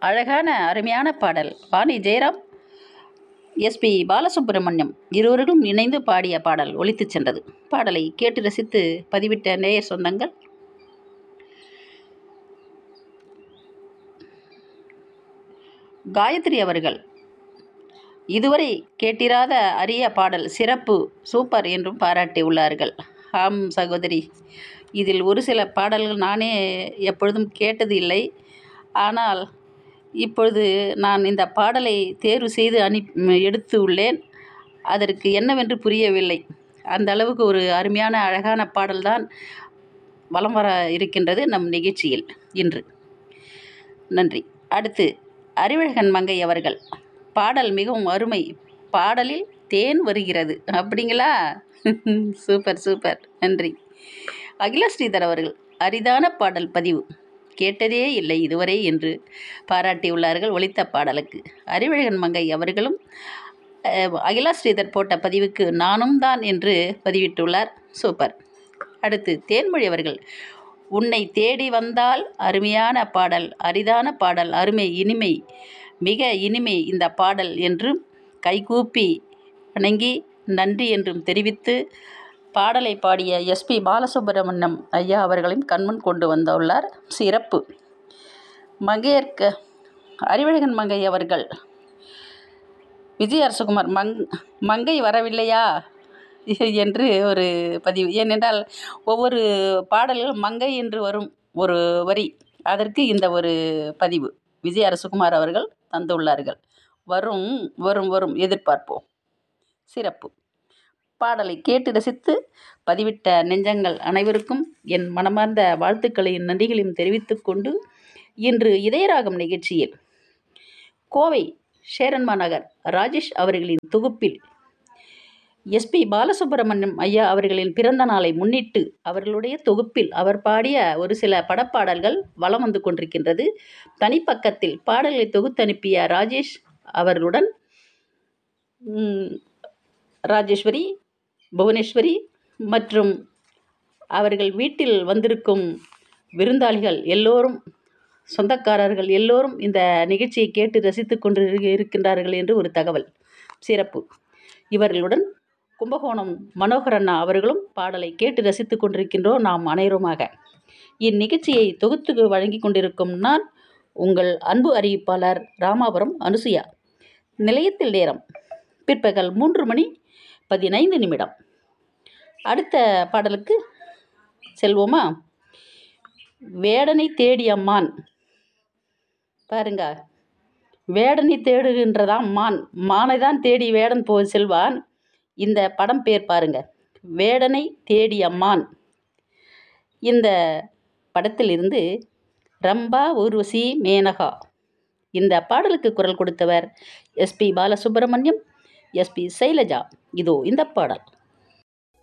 அழகான அருமையான பாடல் வாணி ஜெயராம் எஸ்பி பாலசுப்ரமணியம் இருவர்களும் இணைந்து பாடிய பாடல் ஒலித்துச் சென்றது பாடலை கேட்டு ரசித்து பதிவிட்ட நேயர் சொந்தங்கள் காயத்ரி அவர்கள் இதுவரை கேட்டிராத அரிய பாடல் சிறப்பு சூப்பர் என்றும் பாராட்டியுள்ளார்கள் ஆம் சகோதரி இதில் ஒரு சில பாடல்கள் நானே எப்பொழுதும் கேட்டது இல்லை ஆனால் இப்பொழுது நான் இந்த பாடலை தேர்வு செய்து அனி எடுத்து உள்ளேன் அதற்கு என்னவென்று புரியவில்லை அந்த அளவுக்கு ஒரு அருமையான அழகான பாடல்தான் வலம் வர இருக்கின்றது நம் நிகழ்ச்சியில் இன்று நன்றி அடுத்து அறிவழகன் மங்கை அவர்கள் பாடல் மிகவும் அருமை பாடலில் தேன் வருகிறது அப்படிங்களா சூப்பர் சூப்பர் நன்றி அகில ஸ்ரீதர் அவர்கள் அரிதான பாடல் பதிவு கேட்டதே இல்லை இதுவரை என்று பாராட்டியுள்ளார்கள் ஒலித்த பாடலுக்கு அறிவழகன் மங்கை அவர்களும் அஹ், அகிலா ஸ்ரீதர் போட்ட பதிவுக்கு நானும் தான் என்று பதிவிட்டுள்ளார் சூப்பர் அடுத்து தேன்மொழி அவர்கள் உன்னை தேடி வந்தால் அருமையான பாடல் அரிதான பாடல் அருமை இனிமை மிக இனிமை இந்த பாடல் என்றும் கைகூப்பி வணங்கி நன்றி என்றும் தெரிவித்து பாடலை பாடிய எஸ்பி பாலசுப்ரமணியம் ஐயா அவர்களையும் கண்முன் கொண்டு வந்துள்ளார் சிறப்பு மங்கையர்க்க அறிவழகன் மங்கை அவர்கள் விஜய் அரசகுமார் மங் மங்கை வரவில்லையா என்று ஒரு பதிவு ஏனென்றால் ஒவ்வொரு பாடல்களும் மங்கை என்று வரும் ஒரு வரி அதற்கு இந்த ஒரு பதிவு விஜய் அரசகுமார் அவர்கள் தந்துள்ளார்கள் வரும் வரும் வரும் எதிர்பார்ப்போம் சிறப்பு பாடலை கேட்டு ரசித்து பதிவிட்ட நெஞ்சங்கள் அனைவருக்கும் என் மனமார்ந்த வாழ்த்துக்களையும் நன்றிகளையும் தெரிவித்துக் கொண்டு இன்று இதயராகம் நிகழ்ச்சியில் கோவை ஷேரன்மா நகர் ராஜேஷ் அவர்களின் தொகுப்பில் எஸ்பி பாலசுப்ரமணியம் ஐயா அவர்களின் பிறந்த நாளை முன்னிட்டு அவர்களுடைய தொகுப்பில் அவர் பாடிய ஒரு சில படப்பாடல்கள் வலம் வந்து கொண்டிருக்கின்றது தனிப்பக்கத்தில் பாடல்களை தொகுத்தனுப்பிய ராஜேஷ் அவர்களுடன் ம், ராஜேஸ்வரி புவனேஸ்வரி மற்றும் அவர்கள் வீட்டில் வந்திருக்கும் விருந்தாளிகள் எல்லோரும் சொந்தக்காரர்கள் எல்லோரும் இந்த நிகழ்ச்சியை கேட்டு ரசித்து கொண்டு இரு- இருக்கின்றார்கள் என்று ஒரு தகவல் சிறப்பு இவர்களுடன் கும்பகோணம் மனோகரண்ணா அவர்களும் பாடலை கேட்டு ரசித்து கொண்டிருக்கின்றோம் நாம் அனைவருமாக இந்நிகழ்ச்சியை தொகுத்து வழங்கி கொண்டிருக்கும் நான் உங்கள் அன்பு அறிவிப்பாளர் ராமாபுரம் அனுசுயா நிலையத்தில் நேரம் பிற்பகல் மூன்று மணி பதினைந்து நிமிடம் அடுத்த பாடலுக்கு செல்வோமா வேடனை தேடிய மான் பாருங்க வேடனை தேடுகின்றதாம் மான் மானை தான் தேடி வேடன் போ செல்வான் இந்த படம் பேர் பாருங்க வேடனை தேடிய மான் இந்த படத்திலிருந்து ரம்பா ஊர்வசி மேனகா இந்த பாடலுக்கு குரல் கொடுத்தவர் எஸ்பி பாலசுப்ரமணியம் எஸ்பி சைலஜா இதோ இந்த பாடல்